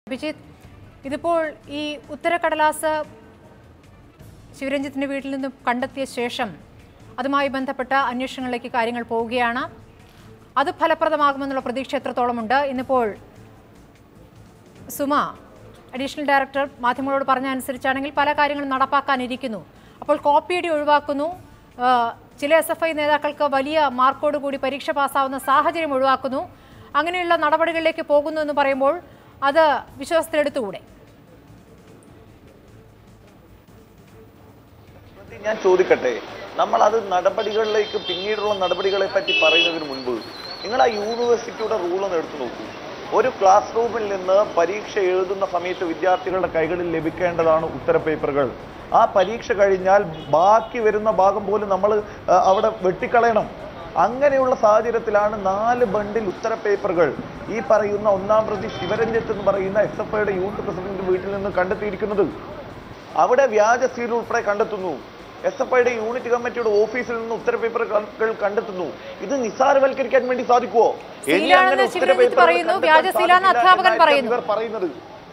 അഭിജിത്ത് ഇതിപ്പോൾ ഈ ഉത്തരക്കടലാസ് ശിവരഞ്ജിത്തിന്റെ വീട്ടിൽ നിന്നും കണ്ടെത്തിയ ശേഷം അതുമായി ബന്ധപ്പെട്ട അന്വേഷണങ്ങളിലേക്ക് കാര്യങ്ങൾ പോവുകയാണ് അത് ഫലപ്രദമാകുമെന്നുള്ള പ്രതീക്ഷ എത്രത്തോളമുണ്ട് ഇന്നിപ്പോൾ സുമ അഡീഷണൽ ഡയറക്ടർ മാധ്യമങ്ങളോട് പറഞ്ഞ അനുസരിച്ചാണെങ്കിൽ പല കാര്യങ്ങളും നടപ്പാക്കാനിരിക്കുന്നു അപ്പോൾ കോപ്പിയടി ഒഴിവാക്കുന്നു ആ, ചില എസ് എഫ് ഐ നേതാക്കൾക്ക് വലിയ മാർക്കോട് കൂടി പരീക്ഷ പാസ്സാവുന്ന സാഹചര്യം ഒഴിവാക്കുന്നു അങ്ങനെയുള്ള നടപടികളിലേക്ക് പോകുന്നു എന്ന് പറയുമ്പോൾ അത് വിശ്വാസത്തിലെടുത്തുകൂടെ ഇത് ഞാൻ ചോദിക്കട്ടെ നമ്മൾ അത് നടപടികളിലേക്ക് പിന്നീടുള്ള നടപടികളെ പറ്റി പറയുന്നതിന് മുൻപ് നിങ്ങൾ ആ യൂണിവേഴ്സിറ്റിയുടെ റൂൾ ഒന്ന് എടുത്തു നോക്കൂ ഒരു ക്ലാസ് റൂമിൽ നിന്ന് പരീക്ഷ എഴുതുന്ന സമയത്ത് വിദ്യാർത്ഥികളുടെ കൈകളിൽ ലഭിക്കേണ്ടതാണ് ഉത്തരപേപ്പറുകൾ ആ പരീക്ഷ കഴിഞ്ഞാൽ ബാക്കി വരുന്ന ഭാഗം പോലും നമ്മൾ ആ, അവിടെ വെട്ടിക്കളയണം അങ്ങനെയുള്ള സാഹചര്യത്തിലാണ് നാല് ബണ്ടിൽ ഉത്തരപേപ്പറുകൾ ഈ പറയുന്ന ഒന്നാം പ്രതി ശിവരഞ്ജിത്ത് എന്ന് പറയുന്ന എസ് എഫ് ഐയുടെ യൂത്ത് പ്രസിഡന്റ് വീട്ടിൽ നിന്ന് കണ്ടെത്തിയിരിക്കുന്നത് അവിടെ വ്യാജ സീൽ ഉൾപ്പെടെ കണ്ടെത്തുന്നു എസ് എഫ് ഐയുടെ യൂണിറ്റ് കമ്മിറ്റിയുടെ ഓഫീസിൽ നിന്ന് ഉത്തരപേപ്പറുകൾ കണ്ടെത്തുന്നു ഇത് നിസ്സാരവൽക്കരിക്കാൻ വേണ്ടി സാധിക്കുമോ ഇനി സീലാണെന്ന് അങ്ങനെ ശിവരഞ്ജിത്ത് ഉത്തരപേപ്പറുകൾ പറയുന്നു, കണ്ടെത്താൻ വ്യാജ സീലാന്ന് സാധിക്കില്ല അധ്യാപകൻ എന്നായിരിക്കും പറയുന്നു. ഇവർ പറയുന്നത്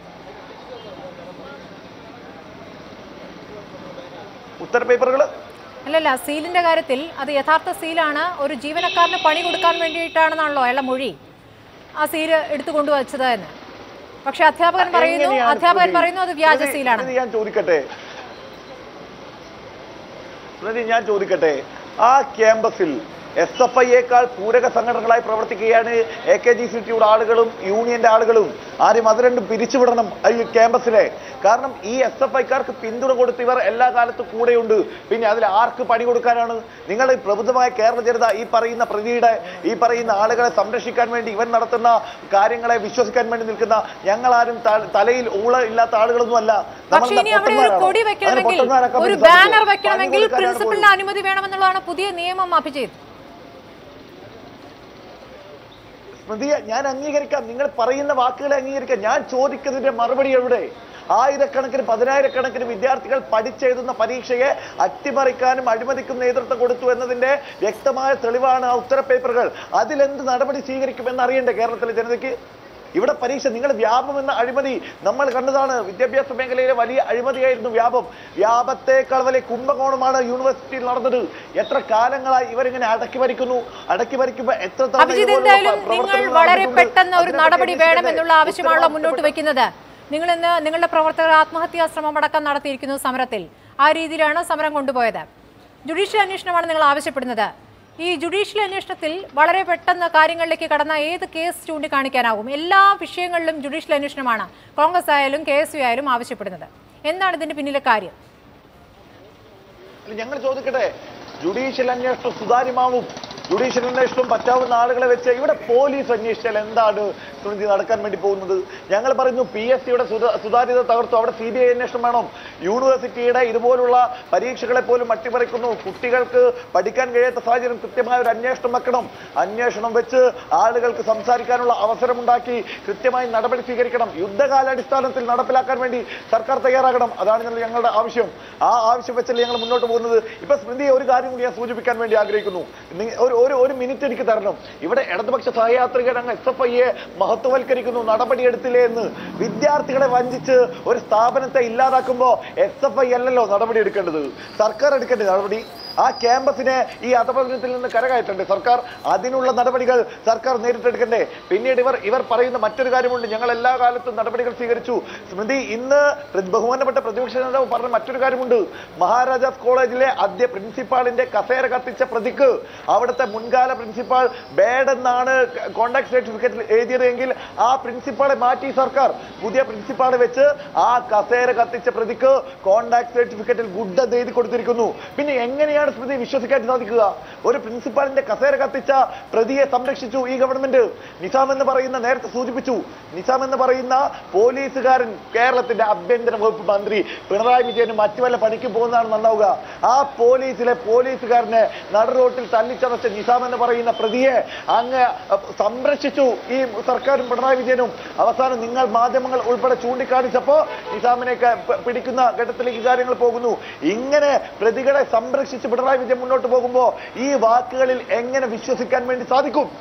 ഉത്തരപേപ്പറുകൾ അല്ലല്ല സീലിന്റെ കാര്യത്തിൽ അത് യഥാർത്ഥ സീലാണ് ഒരു ജീവനക്കാരന് പണി കൊടുക്കാൻ വേണ്ടിയിട്ടാണെന്നാണല്ലോ അയാളുടെ മൊഴി ആ സീല് എടുത്തു കൊണ്ടുവച്ചത് എന്ന് പക്ഷെ അധ്യാപകൻ പറയുന്നു എങ്ങനെയാണ് അധ്യാപകൻ സ്മൃതി? പറയുന്നു അത് വ്യാജ സ്മൃതി, സീലാണ് സ്മൃതി, ഞാൻ ചോദിക്കട്ടെ സ്മൃതി ഞാൻ ചോദിക്കട്ടെ ആ ക്യാമ്പസിൽ എസ് എഫ് ഐയേക്കാൾ പൂരക സംഘടനകളായി പ്രവർത്തിക്കുകയാണ് എ കെ ജി സി ടിയുടെ ആളുകളും യൂണിയന്റെ ആളുകളും ആരും അത് രണ്ടും പിരിച്ചുവിടണം ഈ ക്യാമ്പസിലെ കാരണം ഈ എസ് എഫ് ഐക്കാർക്ക് പിന്തുണ കൊടുത്ത് ഇവർ എല്ലാ കാലത്തും കൂടെയുണ്ട് പിന്നെ അതിൽ ആർക്ക് പണി കൊടുക്കാനാണ് നിങ്ങൾ ഈ പ്രബുദ്ധമായ കേരള ജനത ഈ പറയുന്ന പ്രതിയുടെ ഈ പറയുന്ന ആളുകളെ സംരക്ഷിക്കാൻ വേണ്ടി ഇവൻ നടത്തുന്ന കാര്യങ്ങളെ വിശ്വസിക്കാൻ വേണ്ടി നിൽക്കുന്ന ഞങ്ങളാരും ത- തലയിൽ ഊള ഇല്ലാത്ത ആളുകളൊന്നുമല്ല പക്ഷെ ഇനി അവിടെ ഒരു കൊടി വെക്കണമെങ്കിൽ ഒരു ബാനർ വെക്കണമെങ്കിൽ പ്രിൻസിപ്പലിന്റെ അനുമതി വേണമെന്നുള്ളതാണ് പുതിയ നിയമം അഭിജിത്ത് സ്മൃതിയെ ഞാൻ അംഗീകരിക്കാം നിങ്ങൾ പറയുന്ന വാക്കുകളെ അംഗീകരിക്കാം ഞാൻ ചോദിക്കുന്നതിന്റെ മറുപടി എവിടെ ആയിരക്കണക്കിന് പതിനായിരക്കണക്കിന് വിദ്യാർത്ഥികൾ പഠിച്ചെഴുതുന്ന പരീക്ഷയെ അട്ടിമറിക്കാനും അഴിമതിക്കും നേതൃത്വം കൊടുത്തു എന്നതിന്റെ വ്യക്തമായ തെളിവാണ് ആ ഉത്തരപേപ്പറുകൾ അതിലെന്ത് നടപടി സ്വീകരിക്കുമെന്ന് അറിയണ്ടേ കേരളത്തിലെ ജനതയ്ക്ക് ഇവിടെ പരീക്ഷ നിങ്ങൾ വ്യാപം എന്ന അഴിമതി നമ്മൾ കണ്ടതാണ് വിദ്യാഭ്യാസ മേഖലയിലെ വലിയ അഴിമതിയായിരുന്നു വ്യാപം വ്യാപത്തേക്കാൾ വലിയ കുംഭകോണമാണ് യൂണിവേഴ്സിറ്റിയിൽ നടന്നത് എത്ര കാലങ്ങളായി ഇവരിങ്ങനെ അടക്കി ഭരിക്കുന്നു അടക്കി ഭരിക്കുമ്പോൾ എത്ര തവണ അഭിജിത്ത് ഇതുപോലുള്ള എന്തായാലും നിങ്ങൾ പ്രവർത്തനങ്ങൾ വളരെ നടന്നിട്ടുണ്ട്? പെട്ടെന്ന് ഒരു അതിനെപ്പറ്റി നടപടി അന്വേഷിക്കണ്ടേ? വേണമെന്നുള്ള ആവശ്യമാണല്ലോ മുന്നോട്ട് ഉത്തരവാദിത്തപ്പെട്ട- വെക്കുന്നത് നിങ്ങൾ ഇന്ന് നിങ്ങളുടെ പ്രവർത്തകർ ആത്മഹത്യാ ശ്രമം അടക്കം നടത്തിയിരിക്കുന്നു സമരത്തിൽ ആ രീതിയിലാണ് സമരം കൊണ്ടുപോയത് ജുഡീഷ്യൽ അന്വേഷണമാണ് നിങ്ങൾ ആവശ്യപ്പെടുന്നത് ഈ ജുഡീഷ്യൽ അന്വേഷണത്തിൽ വളരെ പെട്ടെന്ന് കാര്യങ്ങളിലേക്ക് കടന്ന ഏത് കേസ് ചൂണ്ടിക്കാണിക്കാനാവും എല്ലാ വിഷയങ്ങളിലും ജുഡീഷ്യൽ അന്വേഷണമാണ് കോൺഗ്രസ് ആയാലും കെ എസ് യു ആയാലും ആവശ്യപ്പെടുന്നത് എന്താണ് ഇതിന്റെ പിന്നിലെ കാര്യം അല്ല, ഞങ്ങൾ ചോദിക്കട്ടെ ജുഡീഷ്യൽ അന്വേഷണം സുതാര്യമാവും ജുഡീഷ്യൽ അന്വേഷണം പറ്റാവുന്ന ആളുകളെ വെച്ച് ഇവിടെ പോലീസ് അന്വേഷിച്ചാൽ എന്താണ് സ്മൃതി നടക്കാൻ വേണ്ടി പോകുന്നത് ഞങ്ങൾ പറയുന്നു പി എസ് സിയുടെ സുതാര്യത തകർത്തു അവിടെ സി ബി ഐ അന്വേഷണം വേണം യൂണിവേഴ്സിറ്റിയുടെ ഇതുപോലുള്ള പരീക്ഷകളെ പോലും അട്ടിമറിക്കുന്നു കുട്ടികൾക്ക് പഠിക്കാൻ കഴിയാത്ത സാഹചര്യം കൃത്യമായ ഒരു അന്വേഷണം വെക്കണം അന്വേഷണം വെച്ച് ആളുകൾക്ക് സംസാരിക്കാനുള്ള അവസരമുണ്ടാക്കി കൃത്യമായി നടപടി സ്വീകരിക്കണം യുദ്ധകാലാടിസ്ഥാനത്തിൽ നടപ്പിലാക്കാൻ വേണ്ടി സർക്കാർ തയ്യാറാകണം അതാണ് ഞങ്ങൾ ഞങ്ങളുടെ ആവശ്യം ആ ആവശ്യം വെച്ചല്ലേ ഞങ്ങൾ മുന്നോട്ട് പോകുന്നത് ഇപ്പൊ സ്മൃതി ഒരു കാര്യം കൂടി ഞാൻ സൂചിപ്പിക്കാൻ വേണ്ടി ആഗ്രഹിക്കുന്നു നി- ഒരു ഒരു ഒരു മിനിറ്റ് എനിക്ക് തരണം ഇവിടെ ഇടതുപക്ഷ സഹയാത്രികർ അങ്ങ് എസ് എഫ് ഐയെ മഹത്വവൽക്കരിക്കുന്നു നടപടിയെടുത്തില്ലേ എന്ന് വിദ്യാർത്ഥികളെ വഞ്ചിച്ച് ഒരു സ്ഥാപനത്തെ ഇല്ലാതാക്കുമ്പോ എസ് എഫ് ഐ അല്ലല്ലോ നടപടി എടുക്കേണ്ടത് സർക്കാർ എടുക്കേണ്ട നടപടി ആ ക്യാമ്പസിനെ ഈ അധപതനത്തിൽ നിന്ന് കരകയറ്റണ്ടേ സർക്കാർ അതിനുള്ള നടപടികൾ സർക്കാർ നേരിട്ടെടുക്കണ്ടേ പിന്നീട് ഇവർ ഇവർ പറയുന്ന മറ്റൊരു കാര്യമുണ്ട് ഞങ്ങൾ എല്ലാ കാലത്തും നടപടികൾ സ്വീകരിച്ചു സ്മൃതി ഇന്ന് പ്ര- ബഹുമാനപ്പെട്ട പ്രതിപക്ഷ നേതാവ് പറഞ്ഞ മറ്റൊരു കാര്യമുണ്ട് മഹാരാജാസ് കോളേജിലെ ആദ്യ പ്രിൻസിപ്പാളിന്റെ കസേര കത്തിച്ച പ്രതിക്ക് അവിടുത്തെ മുൻകാല പ്രിൻസിപ്പാൾ ബാഡ് എന്നാണ് കോണ്ടാക്ട് സർട്ടിഫിക്കറ്റിൽ എഴുതിയതെങ്കിൽ ആ പ്രിൻസിപ്പാളെ മാറ്റി സർക്കാർ പുതിയ പ്രിൻസിപ്പാളെ വെച്ച് ആ കസേര കത്തിച്ച പ്രതിക്ക് കോണ്ടാക്ട് സർട്ടിഫിക്കറ്റിൽ ഗുഡ് എന്ന് എഴുതി കൊടുത്തിരിക്കുന്നു പിന്നെ എങ്ങനെയാണ് സ്മൃതി വിശ്വസിക്കാൻ സാധിക്കുക ഒരു പ്രിൻസിപ്പാളിന്റെ കസേര കത്തിച്ച പ്രതിയെ സംരക്ഷിച്ചു ഈ ഗവൺമെന്റ് നിസാം എന്ന് പറയുന്ന നേരത്തെ സൂചിപ്പിച്ചു നിസാം എന്ന് പറയുന്ന പോലീസുകാരൻ കേരളത്തിന്റെ ആഭ്യന്തര വകുപ്പ് മന്ത്രി പിണറായി വിജയന് മറ്റു വല്ല പണിക്ക് പോകുന്നതാണ് നന്നാവുക ആ പോലീസിലെ പോലീസുകാരനെ നടുറോട്ടിൽ തല്ലിച്ചതച്ച നിസാം എന്ന് പറയുന്ന പ്രതിയെ അങ്ങ് സംരക്ഷിച്ചു ഈ സർക്കാരും പിണറായി വിജയനും അവസാനം നിങ്ങൾ മാധ്യമങ്ങൾ ഉൾപ്പെടെ ചൂണ്ടിക്കാണിച്ചപ്പോ നിസാമിനെ ക- പ- പിടിക്കുന്ന ഘട്ടത്തിലേക്ക് കാര്യങ്ങൾ പോകുന്നു ഇങ്ങനെ പ്രതികളെ സംരക്ഷിച്ച് പിണറായി വിജയൻ മുന്നോട്ട് പോകുമ്പോ ഈ വാക്കുകളിൽ എങ്ങനെ വിശ്വസിക്കാൻ വേണ്ടി സാധിക്കും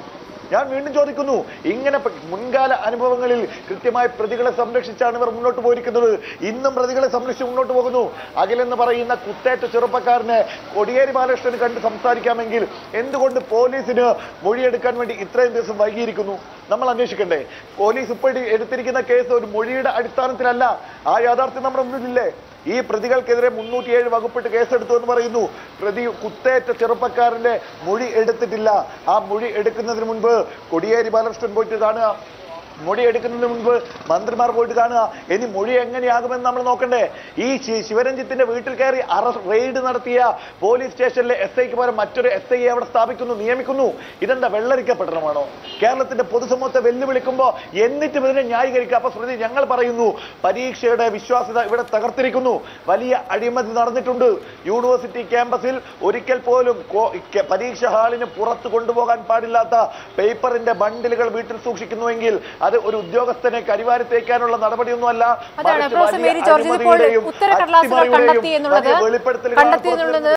ഞാൻ വീണ്ടും ചോദിക്കുന്നു ഇങ്ങനെ പ- മുൻകാല അനുഭവങ്ങളിൽ കൃത്യമായി പ്രതികളെ സംരക്ഷിച്ചാണ് ഇവർ മുന്നോട്ട് പോയിരിക്കുന്നത് ഇന്നും പ്രതികളെ സംരക്ഷിച്ച് മുന്നോട്ട് പോകുന്നു അഖിലെന്ന് പറയുന്ന കുത്തേറ്റ ചെറുപ്പക്കാരനെ കൊടിയേരി ബാലകൃഷ്ണന് കണ്ട് സംസാരിക്കാമെങ്കിൽ എന്തുകൊണ്ട് പോലീസിന് മൊഴിയെടുക്കാൻ വേണ്ടി ഇത്രയും ദിവസം വൈകിയിരിക്കുന്നു നമ്മൾ അന്വേഷിക്കണ്ടേ പോലീസ് ഇപ്പോൾ എടുത്തിരിക്കുന്ന കേസ് ഒരു മൊഴിയുടെ അടിസ്ഥാനത്തിലല്ല ആ യാഥാർത്ഥ്യം നമ്മുടെ മുന്നിലില്ലേ ഈ പ്രതികൾക്കെതിരെ മുന്നൂറ്റിയേഴ് വകുപ്പിട്ട് കേസെടുത്തു എന്ന് പറയുന്നു പ്രതി കുത്തേറ്റ ചെറുപ്പക്കാരന്റെ മൊഴി എടുത്തിട്ടില്ല ആ മൊഴി എടുക്കുന്നതിന് മുൻപ് കൊടിയേരി ബാലകൃഷ്ണൻ പോയിട്ട് കാണുക മൊഴി എടുക്കുന്നതിന് മുൻപ് മന്ത്രിമാർ പോയിട്ട് കാണുക ഇനി മൊഴി എങ്ങനെയാകുമെന്ന് നമ്മൾ നോക്കണ്ടേ ഈ ശി- ശിവരഞ്ജിത്തിന്റെ വീട്ടിൽ കയറി അറസ്റ്റ് റെയ്ഡ് നടത്തിയ പോലീസ് സ്റ്റേഷനിലെ എസ് ഐക്ക് പകരം മറ്റൊരു എസ് ഐയെ അവിടെ സ്ഥാപിക്കുന്നു നിയമിക്കുന്നു ഇതെന്താ വെള്ളരിക്കപ്പെടണമാണോ കേരളത്തിന്റെ പൊതുസമൂഹത്തെ വെല്ലുവിളിക്കുമ്പോൾ എന്നിട്ടും ഇതിനെ ന്യായീകരിക്കുക അപ്പൊ സ്മൃതി ഞങ്ങൾ പറയുന്നു പരീക്ഷയുടെ വിശ്വാസ്യത ഇവിടെ തകർത്തിരിക്കുന്നു വലിയ അഴിമതി നടന്നിട്ടുണ്ട് യൂണിവേഴ്സിറ്റി ക്യാമ്പസിൽ ഒരിക്കൽ പോലും കോ- കെ- പരീക്ഷ ഹാളിന് പുറത്ത് കൊണ്ടുപോകാൻ പാടില്ലാത്ത പേപ്പറിന്റെ ബണ്ടിലുകൾ വീട്ടിൽ സൂക്ഷിക്കുന്നുവെങ്കിൽ അത് ഒരു ഉദ്യോഗസ്ഥനെ കരിവാരി തേക്കാനുള്ള നടപടിയൊന്നുമല്ല അതാണ് മറിച്ച് പ്രൊഫസർ വലിയ മേരി ജോർജ് ഇതിപ്പോൾ അഴിമതിയുടെയും ഉത്തരക്കടലാസുകൾ അട്ടിമറിയുടെയും കണ്ടെത്തി എന്നുള്ളത് വലിയ വെളിപ്പെടുത്തലുകളാണ് കണ്ടെത്തി പുറത്ത് എന്നുള്ളത്